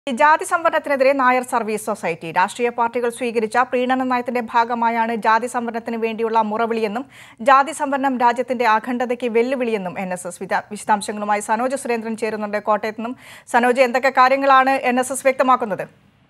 ജാതി സംവരണത്തിനെതിരെ Nair service society രാഷ്ട്രീയ പാർട്ടികൾ സ്വീകരിച്ച പ്രീണന നയത്തിന്റെ ഭാഗമായാണ് ജാതി സംവരണത്തിന് വേണ്ടിയുള്ള മുറവിളിയെന്നും ജാതി സംവരണം രാജ്യത്തിന്റെ അഖണ്ഡതയ്ക്ക് വെല്ലുവിളിയെന്നും എൻ എസ് എസ് വിശദാംശങ്ങളുമായി സനോജ് സുരേന്ദ്രൻ ചേരുന്നുണ്ട് കോട്ടയത്ത് നിന്നും സനോജ് എന്തൊക്കെ കാര്യങ്ങളാണ് എൻ എസ് എസ് വ്യക്തമാക്കുന്നത്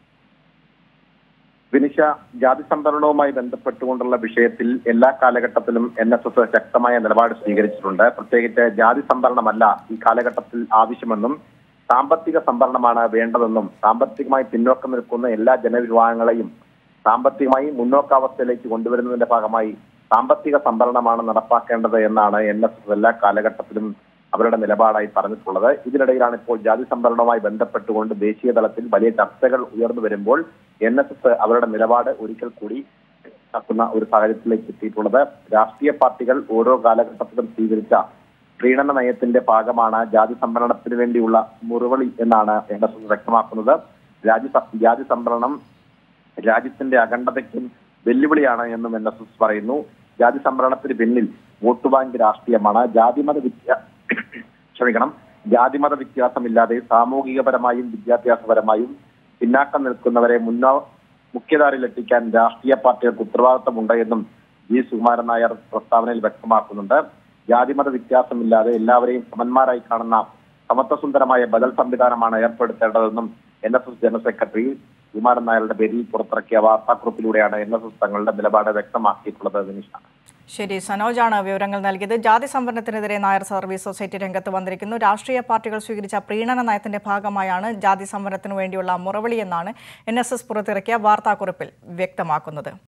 വിനിഷ ജാതി സംവരണവുമായി ബന്ധപ്പെട്ടുകൊണ്ടുള്ള വിഷയത്തിൽ എല്ലാ കാലഘട്ടത്തിലും എൻ എസ് എസ് ശക്തമായ നിലപാട് സ്വീകരിച്ചിട്ടുണ്ട് പ്രത്യേകിച്ച് ജാതി സംവരണമല്ല ഈ കാലഘട്ടത്തിൽ ആവശ്യമെന്നും സാമ്പത്തിക സംവരണമാണ് വേണ്ടതെന്നും സാമ്പത്തികമായി പിന്നോക്കം നിൽക്കുന്ന എല്ലാ ജനവിഭാഗങ്ങളെയും സാമ്പത്തികമായി മുന്നോക്കാവസ്ഥയിലേക്ക് കൊണ്ടുവരുന്നതിന്റെ ഭാഗമായി സാമ്പത്തിക സംവരണമാണ് നടപ്പാക്കേണ്ടത് എന്നാണ് എൻ എസ് എസ് എല്ലാ കാലഘട്ടത്തിലും അവരുടെ നിലപാടായി പറഞ്ഞിട്ടുള്ളത് ഇതിനിടയിലാണ് ഇപ്പോൾ ജാതി സംവരണവുമായി ബന്ധപ്പെട്ടുകൊണ്ട് ദേശീയ തലത്തിൽ വലിയ ചർച്ചകൾ ഉയർന്നു വരുമ്പോൾ എൻ എസ് എസ് അവരുടെ നിലപാട് ഒരിക്കൽ കൂടി ആക്കുന്ന ഒരു സാഹചര്യത്തിലേക്ക് എത്തിയിട്ടുള്ളത് രാഷ്ട്രീയ പാർട്ടികൾ ഓരോ കാലഘട്ടത്തിലും സ്വീകരിച്ച പ്രീണന നയത്തിന്റെ ഭാഗമാണ് ജാതി സംവരണത്തിന് വേണ്ടിയുള്ള മുറിവളി എന്നാണ് എൻ എസ് എസ് വ്യക്തമാക്കുന്നത് രാജ്യ ജാതി സംവരണം രാജ്യത്തിന്റെ അഖണ്ഡതയ്ക്കും വെല്ലുവിളിയാണ് എന്നും എൻ എസ് എസ് പറയുന്നു ജാതി സംവരണത്തിന് പിന്നിൽ വോട്ട് ബാങ്ക് രാഷ്ട്രീയമാണ് ജാതിമത വിദ്യ ക്ഷമിക്കണം ജാതിമത വ്യത്യാസമില്ലാതെ സാമൂഹികപരമായും വിദ്യാഭ്യാസപരമായും പിന്നാക്കം നിൽക്കുന്നവരെ മുന്നോ മുഖ്യധാരയിൽ എത്തിക്കാൻ രാഷ്ട്രീയ പാർട്ടികൾക്ക് ഉത്തരവാദിത്തമുണ്ട് എന്നും ജി സുകുമാരൻ നായർ പ്രസ്താവനയിൽ വ്യക്തമാക്കുന്നുണ്ട് ജാതിമത വ്യത്യാസമില്ലാതെ എല്ലാവരെയും സമന്മാരായി കാണുന്ന സമത്വസുന്ദരമായ ബദൽ സംവിധാനമാണ് ഏർപ്പെടുത്തേണ്ടതെന്നും N S S general secretary Kumaran നായരുടെ പേരിൽ പുറത്തിറക്കിയ വാർത്താക്കുറിപ്പിലൂടെയാണ് എൻ എസ് എസ് തങ്ങളുടെ നിലപാട് വ്യക്തമാക്കിയിട്ടുള്ളത് നിമിഷാണ് ശരി സനോജാണ് വിവരങ്ങൾ നൽകിയത് ജാതി സംവരണത്തിനെതിരെ നായർ സർവീസ് സൊസൈറ്റി രംഗത്ത് വന്നിരിക്കുന്നു രാഷ്ട്രീയ പാർട്ടികൾ സ്വീകരിച്ച പ്രീണന നയത്തിന്റെ ഭാഗമായാണ് ജാതി സംവരണത്തിനു വേണ്ടിയുള്ള മുറവിളി എന്നാണ് എൻ എസ് എസ് പുറത്തിറക്കിയ വാർത്താക്കുറിപ്പിൽ വ്യക്തമാക്കുന്നത്